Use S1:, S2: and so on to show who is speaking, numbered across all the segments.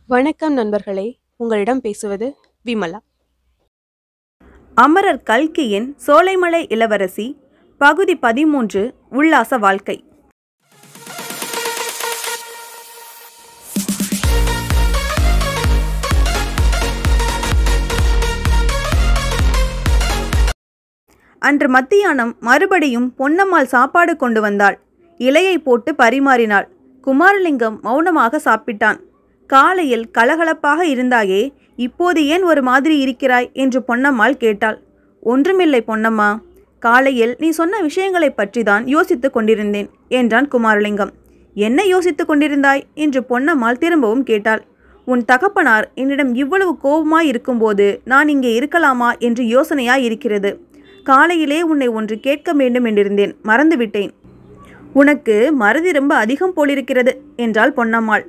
S1: வணக்கம் நண்பர்களே உங்களிடம் பேசுவது விமலா
S2: அமரர் கல்கியின் சோலைமலை இளவரசி பகுதி பதிமூன்று உல்லாச வாழ்க்கை அன்று மத்தியானம் மறுபடியும் பொன்னம்மாள் சாப்பாடு கொண்டு வந்தாள் இலையை போட்டு பரிமாறினாள் குமாரலிங்கம் மௌனமாக சாப்பிட்டான் காலையில் கலகலப்பாக இருந்தாயே இப்போது ஏன் ஒரு மாதிரி இருக்கிறாய் என்று பொன்னம்மாள் கேட்டாள் ஒன்றுமில்லை பொன்னம்மா காலையில் நீ சொன்ன விஷயங்களைப் பற்றிதான் யோசித்துக் கொண்டிருந்தேன் என்றான் குமாரலிங்கம் என்ன யோசித்துக் கொண்டிருந்தாய் என்று பொன்னம்மாள் திரும்பவும் கேட்டாள் உன் தகப்பனார் என்னிடம் இவ்வளவு கோபமாய் இருக்கும்போது நான் இங்கே இருக்கலாமா என்று யோசனையாய் இருக்கிறது காலையிலே உன்னை ஒன்று கேட்க வேண்டும் என்றிருந்தேன் மறந்துவிட்டேன் உனக்கு மறதி ரொம்ப அதிகம் போலிருக்கிறது என்றாள் பொன்னம்மாள்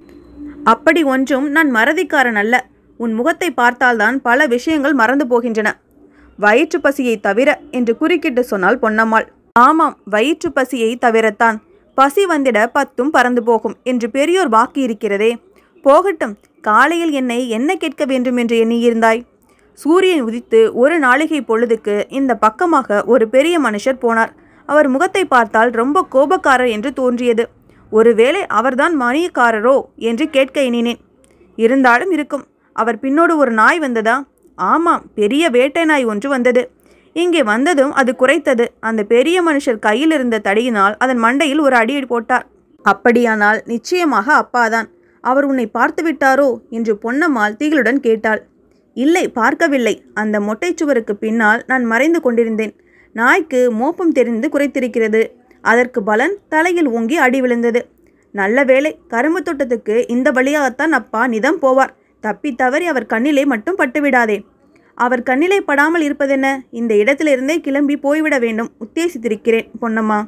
S2: அப்படி ஒன்றும் நான் மறதிக்காரன் அல்ல உன் முகத்தை பார்த்தால்தான் பல விஷயங்கள் மறந்து போகின்றன வயிற்று பசியை தவிர என்று குறுக்கிட்டு சொன்னாள் பொன்னம்மாள் ஆமாம் வயிற்று பசியை தவிரத்தான் பசி வந்திட பத்தும் பறந்து போகும் என்று பெரியோர் வாக்கு இருக்கிறதே போகட்டும் காலையில் என்னை என்ன கேட்க வேண்டும் என்று எண்ணியிருந்தாய் சூரியன் உதித்து ஒரு நாளிகை பொழுதுக்கு இந்த பக்கமாக ஒரு பெரிய மனுஷர் போனார் அவர் முகத்தை பார்த்தால் ரொம்ப கோபக்காரர் என்று தோன்றியது ஒருவேளை அவர்தான் மணியக்காரரோ என்று கேட்க எண்ணினேன் இருந்தாலும் இருக்கும் அவர் பின்னோடு ஒரு நாய் வந்ததா ஆமாம் பெரிய வேட்டை நாய் ஒன்று வந்தது இங்கே வந்ததும் அது குறைத்தது அந்த பெரிய மனுஷர் கையில் இருந்த தடியினால் அதன் மண்டையில் ஒரு அடி போட்டார் அப்படியானால் நிச்சயமாக அப்பாதான் அவர் உன்னை பார்த்து விட்டாரோ என்று பொன்னம்மாள் திகிலுடன் கேட்டாள் இல்லை பார்க்கவில்லை அந்த மொட்டைச் சுவருக்கு பின்னால் நான் மறைந்து கொண்டிருந்தேன் நாய்க்கு மோப்பம் தெரிந்து குறைத்திருக்கிறது அதற்கு பலன் தலையில் ஓங்கி அடி விழுந்தது நல்ல வேளை கரும்பு தோட்டத்துக்கு இந்த வழியாகத்தான் அப்பா நிதம் போவார் தப்பி தவறி அவர் கண்ணிலே மட்டும் பட்டுவிடாதே அவர் கண்ணிலே படாமல் இருப்பதென்ன இந்த இடத்திலிருந்தே கிளம்பி போய்விட வேண்டும் உத்தேசித்திருக்கிறேன் பொன்னம்மா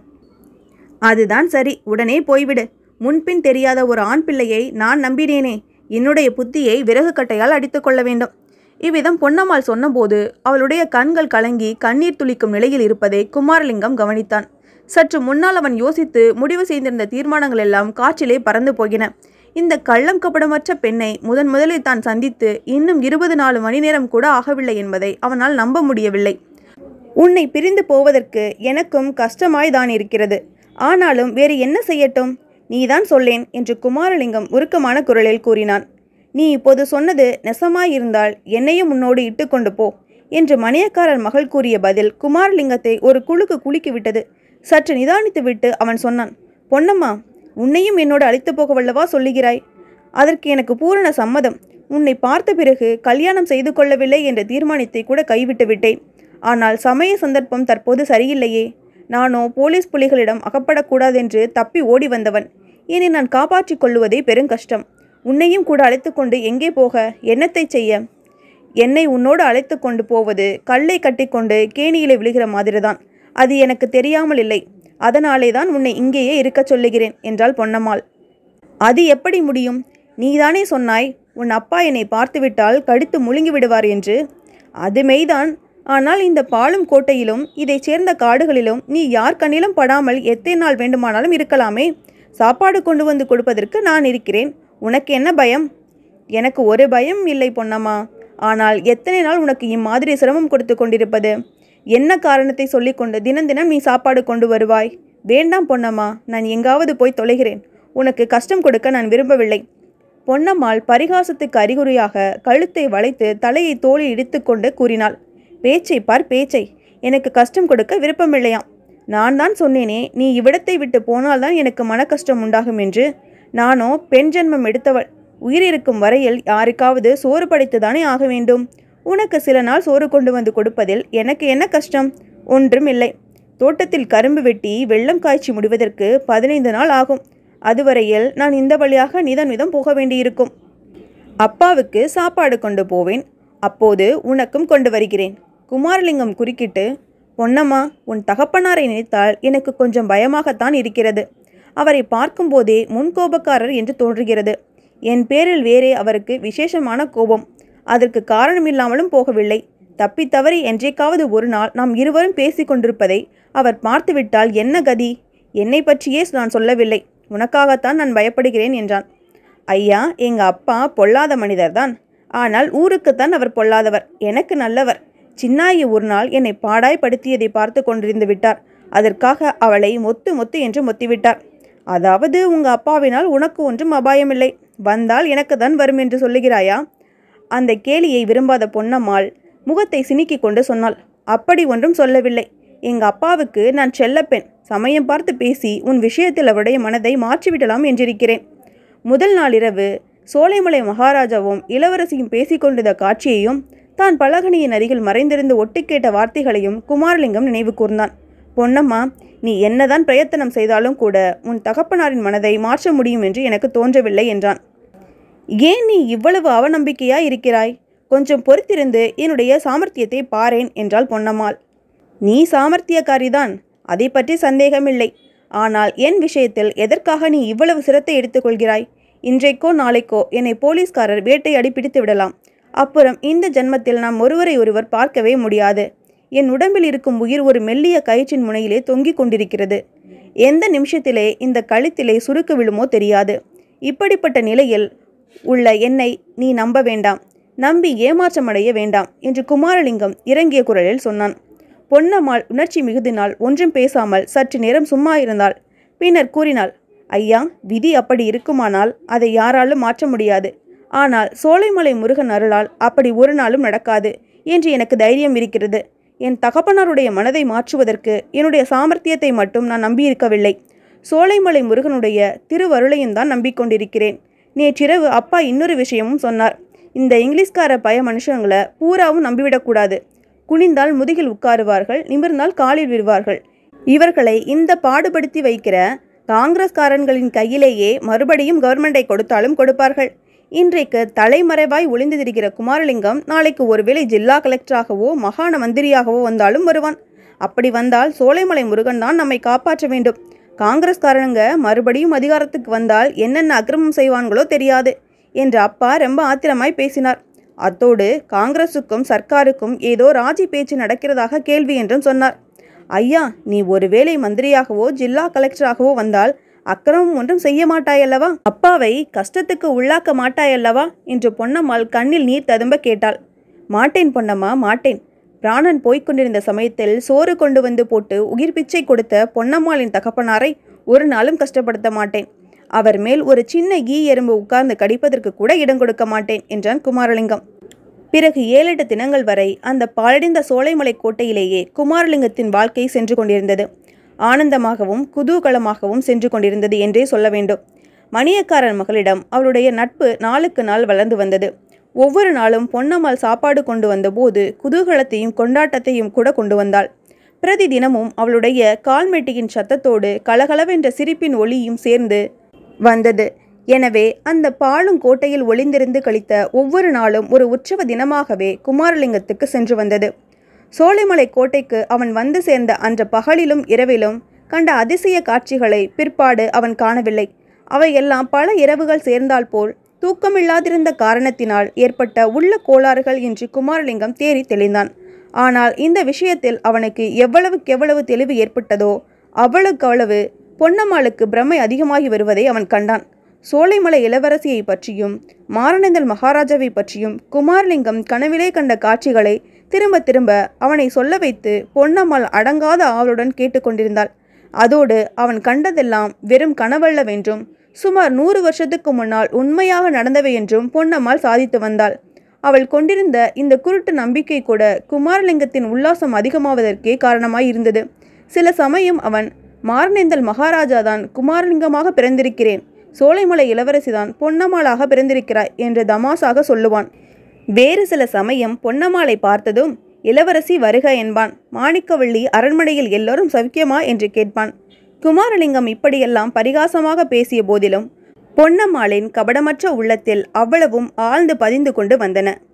S2: அதுதான் சரி உடனே போய்விடு முன்பின் தெரியாத ஒரு ஆண் பிள்ளையை நான் நம்பினேனே என்னுடைய புத்தியை விறகு கட்டையால் அடித்துக் கொள்ள வேண்டும் இவ்விதம் பொன்னம்மாள் சொன்னபோது அவளுடைய கண்கள் கலங்கி கண்ணீர் துளிக்கும் நிலையில் இருப்பதை குமாரலிங்கம் கவனித்தான் சற்று முன்னால் அவன் யோசித்து முடிவு செய்திருந்த தீர்மானங்கள் எல்லாம் காற்றிலே பறந்து போகின இந்த கள்ளம் கபடமற்ற பெண்ணை முதன் முதலில் தான் சந்தித்து இன்னும் இருபது நாலு மணி நேரம் கூட ஆகவில்லை என்பதை அவனால் நம்ப முடியவில்லை உன்னை பிரிந்து போவதற்கு எனக்கும் கஷ்டமாய் தான் இருக்கிறது ஆனாலும் வேறு என்ன செய்யட்டும் நீதான் சொல்லேன் என்று குமாரலிங்கம் உருக்கமான குரலில் கூறினான் நீ இப்போது சொன்னது நெசமாயிருந்தால் என்னையும் உன்னோடு இட்டுக்கொண்டு போ என்று மணியக்காரர் மகள் கூறிய பதில் குமாரலிங்கத்தை ஒரு குலுக்கு குலுக்கி விட்டது சற்று நிதானித்துவிட்டு அவன் சொன்னான் பொன்னம்மா உன்னையும் என்னோடு அழைத்து போக வல்லவா சொல்லுகிறாய் அதற்கு எனக்கு பூரண சம்மதம் உன்னை பார்த்த பிறகு கல்யாணம் செய்து கொள்ளவில்லை என்ற தீர்மானத்தை கூட கைவிட்டு விட்டேன் ஆனால் சமய சந்தர்ப்பம் தற்போது சரியில்லையே நானோ போலீஸ் புலிகளிடம் அகப்படக்கூடாதென்று தப்பி ஓடி வந்தவன் இனி நான் காப்பாற்றிக் கொள்ளுவதே பெருங்கஷ்டம் உன்னையும் கூட அழைத்து கொண்டு எங்கே போக என்னத்தை செய்ய என்னை உன்னோடு அழைத்து கொண்டு போவது கல்லை கட்டிக்கொண்டு கேணியிலே விழுகிற மாதிரிதான் அது எனக்கு தெரியாமல் இல்லை அதனாலே தான் உன்னை இங்கேயே இருக்கச் சொல்லுகிறேன் என்றாள் பொன்னம்மாள் அது எப்படி முடியும் நீதானே சொன்னாய் உன் அப்பா என்னை பார்த்துவிட்டால் கடித்து முழுங்கி விடுவார் என்று அது மெய்தான் ஆனால் இந்த பாலும் கோட்டையிலும் இதைச் சேர்ந்த காடுகளிலும் நீ யார் கண்ணிலும் படாமல் எத்தனை நாள் வேண்டுமானாலும் இருக்கலாமே சாப்பாடு கொண்டு வந்து கொடுப்பதற்கு நான் இருக்கிறேன் உனக்கு என்ன பயம் எனக்கு ஒரு பயம் இல்லை பொன்னம்மா ஆனால் எத்தனை நாள் உனக்கு இம்மாதிரி சிரமம் கொடுத்து கொண்டிருப்பது என்ன காரணத்தை சொல்லிக்கொண்டு தினம் தினம் நீ சாப்பாடு கொண்டு வருவாய் வேண்டாம் பொன்னம்மா நான் எங்காவது போய் தொலைகிறேன் உனக்கு கஷ்டம் கொடுக்க நான் விரும்பவில்லை பொன்னம்மாள் பரிகாசத்துக்கு அறிகுறியாக கழுத்தை வளைத்து தலையை தோளில் இடித்துக்கொண்டு கூறினாள் பேச்சை பார் பேச்சை எனக்கு கஷ்டம் கொடுக்க விருப்பமில்லையாம் நான் தான் சொன்னேனே நீ இவ்விடத்தை விட்டு போனால்தான் எனக்கு மன கஷ்டம் உண்டாகும் என்று நானோ பெண் ஜென்மம் எடுத்தவள் உயிரிருக்கும் வரையில் யாருக்காவது சோறு படைத்துதானே ஆக வேண்டும் உனக்கு சில நாள் சோறு கொண்டு வந்து கொடுப்பதில் எனக்கு என்ன கஷ்டம் ஒன்றும் இல்லை தோட்டத்தில் கரும்பு வெட்டி வெள்ளம் காய்ச்சி முடிவதற்கு பதினைந்து நாள் ஆகும் அதுவரையில் நான் இந்த வழியாக நிதம் நிதம் போக வேண்டியிருக்கும் அப்பாவுக்கு சாப்பாடு கொண்டு போவேன் அப்போது உனக்கும் கொண்டு வருகிறேன் குமாரலிங்கம் குறுக்கிட்டு பொன்னம்மா உன் தகப்பனாரை நினைத்தால் எனக்கு கொஞ்சம் பயமாகத்தான் இருக்கிறது அவரை பார்க்கும்போதே முன்கோபக்காரர் என்று தோன்றுகிறது என் பேரில் வேறே அவருக்கு விசேஷமான கோபம் அதற்கு காரணமில்லாமலும் போகவில்லை தப்பி தவறி என்றைக்காவது ஒரு நாள் நாம் இருவரும் பேசிக் கொண்டிருப்பதை அவர் பார்த்துவிட்டால் என்ன கதி என்னை பற்றியே நான் சொல்லவில்லை உனக்காகத்தான் நான் பயப்படுகிறேன் என்றான் ஐயா எங்க அப்பா பொல்லாத மனிதர்தான் ஆனால் ஊருக்குத்தான் அவர் பொல்லாதவர் எனக்கு நல்லவர் சின்னாயி ஒரு நாள் என்னை பாடாய் படுத்தியதை பார்த்து கொண்டிருந்து விட்டார் அதற்காக அவளை மொத்து மொத்து என்று மொத்திவிட்டார் அதாவது உங்க அப்பாவினால் உனக்கு ஒன்றும் அபாயமில்லை வந்தால் எனக்கு தான் வரும் என்று சொல்லுகிறாயா அந்த கேலியை விரும்பாத பொன்னம்மாள் முகத்தை சினிக்கிக் கொண்டு சொன்னாள் அப்படி ஒன்றும் சொல்லவில்லை எங்க அப்பாவுக்கு நான் செல்லப்பெண் சமயம் பார்த்து பேசி உன் விஷயத்தில் அவருடைய மனதை மாற்றிவிடலாம் என்றிருக்கிறேன் முதல் நாளிரவு சோலைமலை மகாராஜாவும் இளவரசியும் பேசிக்கொண்டிருந்த காட்சியையும் தான் பலகனியின் அருகில் மறைந்திருந்து ஒட்டு கேட்ட வார்த்தைகளையும் குமாரலிங்கம் நினைவு கூர்ந்தான் பொன்னம்மா நீ என்னதான் பிரயத்தனம் செய்தாலும் கூட உன் தகப்பனாரின் மனதை மாற்ற முடியும் என்று எனக்கு தோன்றவில்லை என்றான் ஏன் நீ இவ்வளவு அவநம்பிக்கையா இருக்கிறாய் கொஞ்சம் பொறுத்திருந்து என்னுடைய சாமர்த்தியத்தை பாரேன் என்றாள் பொன்னம்மாள் நீ சாமர்த்தியக்காரிதான் அதை பற்றி சந்தேகமில்லை ஆனால் என் விஷயத்தில் எதற்காக நீ இவ்வளவு சிரத்தை எடுத்துக்கொள்கிறாய் இன்றைக்கோ நாளைக்கோ என்னை போலீஸ்காரர் வேட்டையாடி பிடித்து விடலாம் அப்புறம் இந்த ஜன்மத்தில் நாம் ஒருவரை ஒருவர் பார்க்கவே முடியாது என் உடம்பில் இருக்கும் உயிர் ஒரு மெல்லிய கயிற்றின் முனையிலே தொங்கிக் கொண்டிருக்கிறது எந்த நிமிஷத்திலே இந்த கழுத்திலே சுருக்கு விழுமோ தெரியாது இப்படிப்பட்ட நிலையில் உள்ள என்னை நீ நம்ப வேண்டாம் நம்பி ஏமாற்றமடைய வேண்டாம் என்று குமாரலிங்கம் இறங்கிய குரலில் சொன்னான் பொன்னம்மாள் உணர்ச்சி மிகுதினால் ஒன்றும் பேசாமல் சற்று நேரம் சும்மா இருந்தாள் பின்னர் கூறினாள் ஐயா விதி அப்படி இருக்குமானால் அதை யாராலும் மாற்ற முடியாது ஆனால் சோலைமலை முருகன் அருளால் அப்படி ஒரு நாளும் நடக்காது என்று எனக்கு தைரியம் இருக்கிறது என் தகப்பனாருடைய மனதை மாற்றுவதற்கு என்னுடைய சாமர்த்தியத்தை மட்டும் நான் நம்பியிருக்கவில்லை சோலைமலை முருகனுடைய திருவருளையும் தான் நம்பிக்கொண்டிருக்கிறேன் நேற்றிரவு அப்பா இன்னொரு விஷயமும் சொன்னார் இந்த இங்கிலீஷ்கார பய மனுஷங்களை பூராவும் நம்பிவிடக்கூடாது குனிந்தால் முதுகில் உட்காருவார்கள் நிமிர்ந்தால் காலில் விடுவார்கள் இவர்களை இந்த பாடுபடுத்தி வைக்கிற காங்கிரஸ்காரன்களின் கையிலேயே மறுபடியும் கவர்மெண்டை கொடுத்தாலும் கொடுப்பார்கள் இன்றைக்கு தலைமறைவாய் ஒளிந்து திரிகிற குமாரலிங்கம் நாளைக்கு ஒருவேளை ஜில்லா கலெக்டராகவோ மகாண மந்திரியாகவோ வந்தாலும் வருவான் அப்படி வந்தால் சோலைமலை முருகன் தான் நம்மை காப்பாற்ற வேண்டும் காங்கிரஸ்காரனுங்க மறுபடியும் அதிகாரத்துக்கு வந்தால் என்னென்ன அக்கிரமம் செய்வான்களோ தெரியாது என்று அப்பா ரொம்ப ஆத்திரமாய் பேசினார் அத்தோடு காங்கிரசுக்கும் சர்க்காருக்கும் ஏதோ ராஜி பேச்சு நடக்கிறதாக கேள்வி என்றும் சொன்னார் ஐயா நீ ஒருவேளை மந்திரியாகவோ ஜில்லா கலெக்டராகவோ வந்தால் அக்கிரமம் ஒன்றும் செய்ய மாட்டாயல்லவா அப்பாவை கஷ்டத்துக்கு உள்ளாக்க மாட்டாயல்லவா என்று பொன்னம்மாள் கண்ணில் நீர் ததும்ப கேட்டாள் மாட்டேன் பொன்னம்மா மாட்டேன் பிராணன் போய்க் கொண்டிருந்த சமயத்தில் சோறு கொண்டு வந்து போட்டு உயிர் பிச்சை கொடுத்த பொன்னம்மாளின் தகப்பனாரை ஒரு நாளும் கஷ்டப்படுத்த மாட்டேன் அவர் மேல் ஒரு சின்ன ஈ எறும்பு உட்கார்ந்து கடிப்பதற்கு கூட இடம் கொடுக்க மாட்டேன் என்றான் குமாரலிங்கம் பிறகு ஏழெட்டு தினங்கள் வரை அந்த பாழடைந்த சோலைமலை கோட்டையிலேயே குமாரலிங்கத்தின் வாழ்க்கை சென்று கொண்டிருந்தது ஆனந்தமாகவும் குதூகலமாகவும் சென்று கொண்டிருந்தது என்றே சொல்ல வேண்டும் மணியக்காரன் மகளிடம் அவளுடைய நட்பு நாளுக்கு நாள் வளர்ந்து வந்தது ஒவ்வொரு நாளும் பொன்னம்மாள் சாப்பாடு கொண்டு வந்தபோது குதூகலத்தையும் கொண்டாட்டத்தையும் கூட கொண்டு வந்தாள் பிரதி தினமும் அவளுடைய கால்மெட்டியின் சத்தத்தோடு கலகலவென்ற சிரிப்பின் ஒளியும் சேர்ந்து வந்தது எனவே அந்த பாழும் கோட்டையில் ஒளிந்திருந்து கழித்த ஒவ்வொரு நாளும் ஒரு உற்சவ தினமாகவே குமாரலிங்கத்துக்கு சென்று வந்தது சோலைமலை கோட்டைக்கு அவன் வந்து சேர்ந்த அன்ற பகலிலும் இரவிலும் கண்ட அதிசய காட்சிகளை பிற்பாடு அவன் காணவில்லை அவையெல்லாம் பல இரவுகள் சேர்ந்தால் போல் தூக்கமில்லாதிருந்த காரணத்தினால் ஏற்பட்ட உள்ள கோளாறுகள் என்று குமாரலிங்கம் தேறி தெளிந்தான் ஆனால் இந்த விஷயத்தில் அவனுக்கு எவ்வளவுக்கெவ்வளவு தெளிவு ஏற்பட்டதோ அவ்வளவுக்கவ்வளவு பொன்னம்மாளுக்கு பிரமை அதிகமாகி வருவதை அவன் கண்டான் சோலைமலை இளவரசியை பற்றியும் மாரணேந்தல் மகாராஜாவை பற்றியும் குமாரலிங்கம் கனவிலே கண்ட காட்சிகளை திரும்ப திரும்ப அவனை சொல்ல வைத்து பொன்னம்மாள் அடங்காத ஆவலுடன் கேட்டுக்கொண்டிருந்தாள் அதோடு அவன் கண்டதெல்லாம் வெறும் கனவல்லவென்றும் சுமார் நூறு வருஷத்துக்கு முன்னால் உண்மையாக நடந்தவை என்றும் பொன்னம்மாள் சாதித்து வந்தாள் அவள் கொண்டிருந்த இந்த குருட்டு நம்பிக்கை கூட குமாரலிங்கத்தின் உல்லாசம் அதிகமாவதற்கே காரணமாய் இருந்தது சில சமயம் அவன் மாரணேந்தல் மகாராஜாதான் குமாரலிங்கமாக பிறந்திருக்கிறேன் சோலைமலை இளவரசிதான் பொன்னம்மாளாக பிறந்திருக்கிறாய் என்று தமாசாக சொல்லுவான் வேறு சில சமயம் பொன்னம்மாளை பார்த்ததும் இளவரசி வருக என்பான் மாணிக்கவள்ளி அரண்மனையில் எல்லோரும் சவிக்கியமா என்று கேட்பான் குமாரலிங்கம் இப்படியெல்லாம் பரிகாசமாக பேசிய போதிலும் பொன்னம்மாளின் கபடமற்ற உள்ளத்தில் அவ்வளவும் ஆழ்ந்து பதிந்து கொண்டு வந்தன